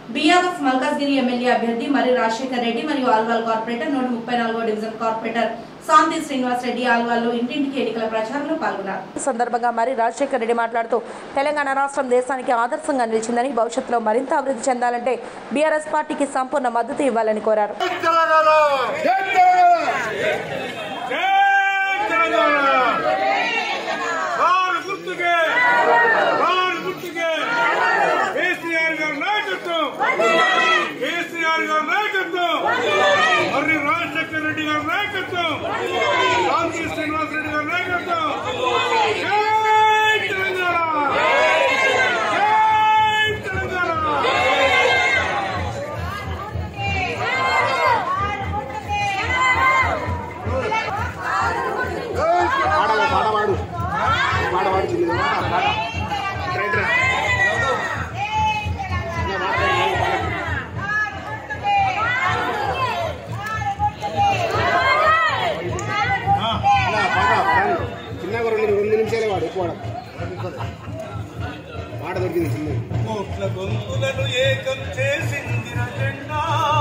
BRS Malkajgiri MLA అభ్యర్థి మరి రాజశేఖర్ రెడ్డి మరియు ఆల్వాల్ కార్పొరేటర్ నూట ముప్పై నాలుగో డివిజన్ కార్పొరేటర్ శాంతి శ్రీనివాస్ రెడ్డి ఆల్వాల్లో ఇంటింటికి ఎన్నికల ప్రచారంలో పాల్గొన్నారు ఈ సందర్భంగా మరి రాజశేఖర్ రెడ్డి మాట్లాడుతూ తెలంగాణ రాష్ట్రం దేశానికి ఆదర్శంగా నిలిచిందని భవిష్యత్తులో మరింత అభివృద్ధి చెందాలంటే బీఆర్ఎస్ పార్టీకి సంపూర్ణ మద్దతు ఇవ్వాలని కోరారు కారు గుర్తుకే కారు గుర్తుకే కేసీఆర్ గారి నాయకత్వం కేసీఆర్ గారి నాయకత్వం మరి రాజశేఖర రెడ్డి గారి నాయకత్వం శాంతి శ్రీనివాస్ రెడ్డి గారి నాయకత్వం జై తెలంగాణ జై తెలంగాణ చిన్నగా రెండు రెండు నిమిషాలే వాడు ఎక్కువ వాడకు. మాట దొరికింది చిన్న కోట్ల గొంతులను ఏకం చేసింది జెండా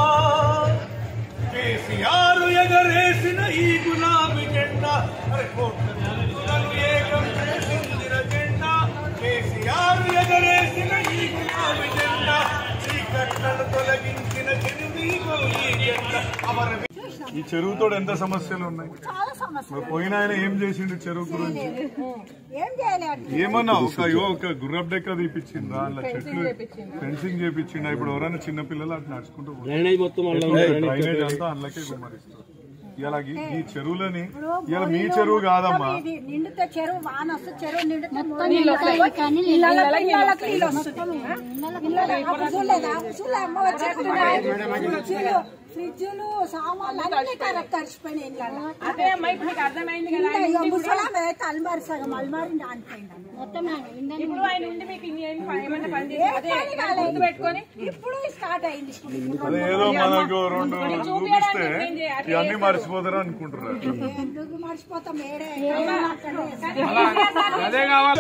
కేసీఆర్ ఎగరేసిన ఈ గులాబీ జెండా అరే కోట్ల గొంతులను ఏకం చేసింది జెండా కేసీఆర్ ఎగరేసిన ఈ గులాబీ జెండా చీకట్లను తొలగించిన చెరువీగో ఈ జెండా అమర ఈ చెరువుతో ఎంత సమస్యలు ఉన్నాయి చాలా సమస్య మరి పోయిన ఆయన ఏం చేసిండు చెరువు గురించి ఏం చేయలేదు ఏమన్నా ఒక అయ్యో ఒక గుర్రపు డెక్క తీపిచ్చిండ్రా అలా చెట్లు ఫెన్సింగ్ చేపించిండా ఇప్పుడు ఎవరైనా చిన్న పిల్లలు అట్లా నడుచుకుంటూ పోతారు. డ్రైనేజ్ మొత్తం డ్రైనేజ్ అంతా అందులోకే గుమ్మరిస్తారు ఇలా ఈ- ఈ చెరువులని ఇలా మీ చెరువు కాదమ్మా ఇది నిండితే చెరువు వాన వస్తే చెరువు నిండితే ఇళ్ళకి ఇళ్ళకి నీళ్ళు వస్తుంది. ఇళ్ళకి అప్పుడు చూడలేదా? చూడలే అమ్మ వచ్చి ఫ్రిడ్జులు ఫ్రిడ్జులు సామాన్లు అన్ని కరెక్ట్ తడిచిపోయినాయి ఇళ్ళలో. అదే అమ్మా ఇప్పుడు నీకు అర్థమైంది కదా ఇంకా ఇక ముసలామె అయితే అల్మారి సగం అల్మారి దానిపోయింది ఇప్పుడు ఆయన ఉండి మీకు ఇన్ని ఏం పని- ఏమన్నా పని చేసి ఏ అదే పని కాలేదు. గుర్తు పెట్టుకొని ఇప్పుడు స్టార్ట్ అయింది ఇప్పుడు అదే ఏదో మనకు రెండు చూపిస్తే ఇవన్నీ మర్చిపోతారు అనుకుంటున్నారు ఎందుకు మర్చిపోతాం ఏడే అదే కావాలి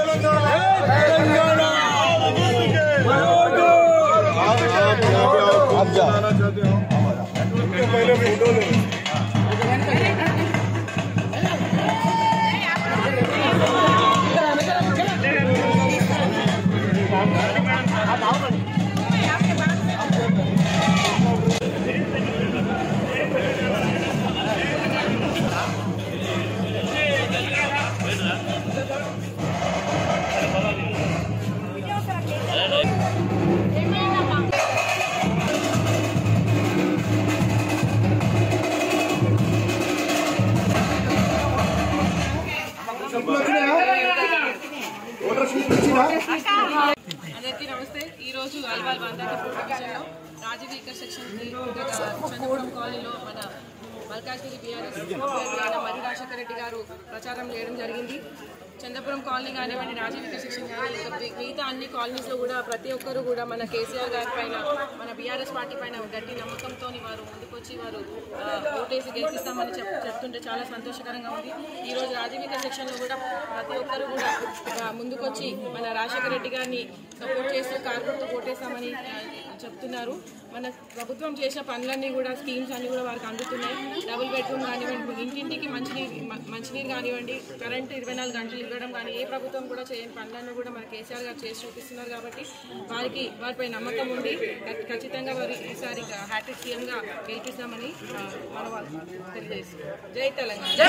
అందరికీ నమస్తే ఈ రోజు అల్వాల్ వందాకి డివిజన్లో రాజవీకర్ సెక్షన్ చంద్రపురం కాలనీలో మన మల్కాజ్గిరి బీఆర్ఎస్ అయిన మరి రాజశేఖర రెడ్డి గారు ప్రచారం చేయడం జరిగింది చంద్రపురం కాలనీ కానివ్వండి రాజవీకర్ సెక్షన్ కానీ ఇంకా మి- మిగతా అన్ని కాలనీస్లో కూడా ప్రతి ఒక్కరు కూడా మన కేసీఆర్ గారి పైన మన బీఆర్ఎస్ పార్టీ పైన గట్టి నమ్మకంతో వారు ముందుకొచ్చి వారు ఆ, ఓటేసి గెలిపిస్తామని చెప్ చెప్తుంటే చాలా సంతోషకరంగా ఉంది ఈ రోజు రాజవీకర్ సెక్షన్లో కూడా ప్రతి ఒక్కరు కూడా ఆ, ముందుకొచ్చి మన రాజశేఖర రెడ్డి గారిని సపోర్ట్ చేస్తూ కార్పొరేట్తో ఓటేస్తామని ఆ, చెప్తున్నారు మన ప్రభుత్వం చేసిన పనులన్నీ కూడా స్కీమ్స్ అన్ని కూడా వారికి అందుతున్నాయి డబుల్ బెడ్రూమ్ కానివ్వండి ఇంటింటికి మంచినీరు మ- మంచినీరు కానివ్వండి కరెంట్ ఇరవై నాలుగు గంటలు ఇవ్వడం కానీ ఏ ప్రభుత్వం కూడా చేయని పనులన్నీ కూడా మన కేసీఆర్ గారు చేసి చూపిస్తున్నారు కాబట్టి వారికి వారిపై నమ్మకం ఉంది ఖ- ఖచ్చితంగా వారి ఈసారి హ్యాట్రిక్ సీఎంగా గెలిపిస్తామని ఆ, మన వాళ్ళు తెలియజేస్తున్నారు జై తెలంగాణ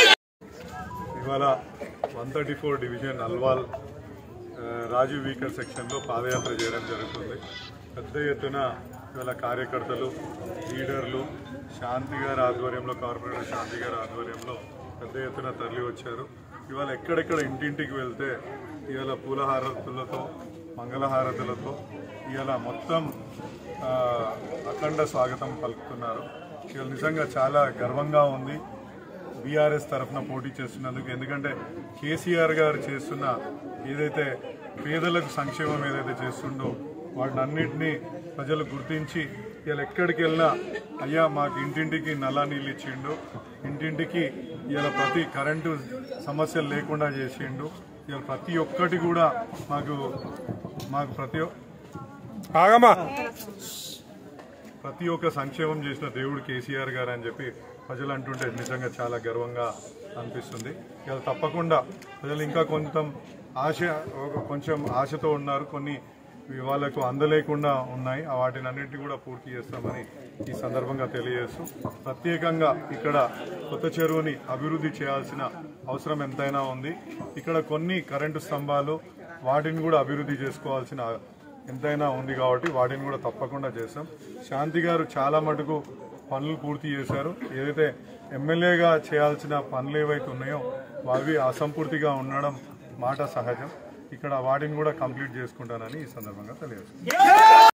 ఇవాళ one thirty four division Alwal ఆ, రాజీవ్ వీకర్ సెక్షన్లో పాదయాత్ర చేయడం జరుగుతుంది పెద్ద ఎత్తున ఇవాళ కార్యకర్తలు లీడర్లు శాంతి గారి ఆధ్వర్యంలో కార్పొరేటర్ శాంతి గారి ఆధ్వర్యంలో పెద్ద ఎత్తున తరలి వచ్చారు ఇవాళ ఎక్కడెక్కడ ఇంటింటికి వెళ్తే ఇవాళ పూలహారతులతో మంగళహారతులతో ఇవాళ మొత్తం ఆ, అఖండ స్వాగతం పలుకుతున్నారు ఇవాళ నిజంగా చాలా గర్వంగా ఉంది బీఆర్ఎస్ తరఫున పోటీ చేస్తున్నందుకు ఎందుకంటే కేసీఆర్ గారు చేస్తున్న ఏదైతే పేదలకు సంక్షేమం ఏదైతే చేస్తుండో వాటిని అన్నింటినీ ప్రజలు గుర్తించి ఇలా ఎక్కడికి వెళ్ళినా అయ్యా మాకు ఇంటింటికి నల్ల నీళ్ళు ఇచ్చిండు ఇంటింటికి ఇలా ప్రతి కరెంటు సమస్యలు లేకుండా చేసిండు ఇలా ప్రతి ఒక్కటి కూడా మాకు మాకు ప్రతి ఒ- ఆగమ్మా ప్రతి ఒక్క సంక్షేమం చేసిన దేవుడు కేసీఆర్ గారు అని చెప్పి ప్రజలు అంటుంటే నిజంగా చాలా గర్వంగా అనిపిస్తుంది ఇక తప్పకుండా ప్రజలు ఇంకా కొంత ఆశ ఒక కొంచెం ఆశతో ఉన్నారు కొన్ని వాళ్ళకు అందలేకుండా ఉన్నాయి ఆ వాటిని అన్నింటినీ కూడా పూర్తి చేస్తామని ఈ సందర్భంగా తెలియజేస్తూ ప్రత్యేకంగా ఇక్కడ కొత్త చెరువుని అభివృద్ధి చేయాల్సిన అవసరం ఎంతైనా ఉంది ఇక్కడ కొన్ని కరెంటు స్తంభాలు వాటిని కూడా అభివృద్ధి చేసుకోవాల్సిన ఎంతైనా ఉంది కాబట్టి వాటిని కూడా తప్పకుండా చేస్తాం శాంతి గారు చాలా మటుకు పనులు పూర్తి చేశారు ఏదైతే ఎమ్మెల్యేగా చేయాల్సిన పనులు ఏవైతే ఉన్నాయో అవి అసంపూర్తిగా ఉండడం మాట సహజం ఇక్కడ వాటిని కూడా కంప్లీట్ చేసుకుంటానని ఈ సందర్భంగా తెలియజేస్తాను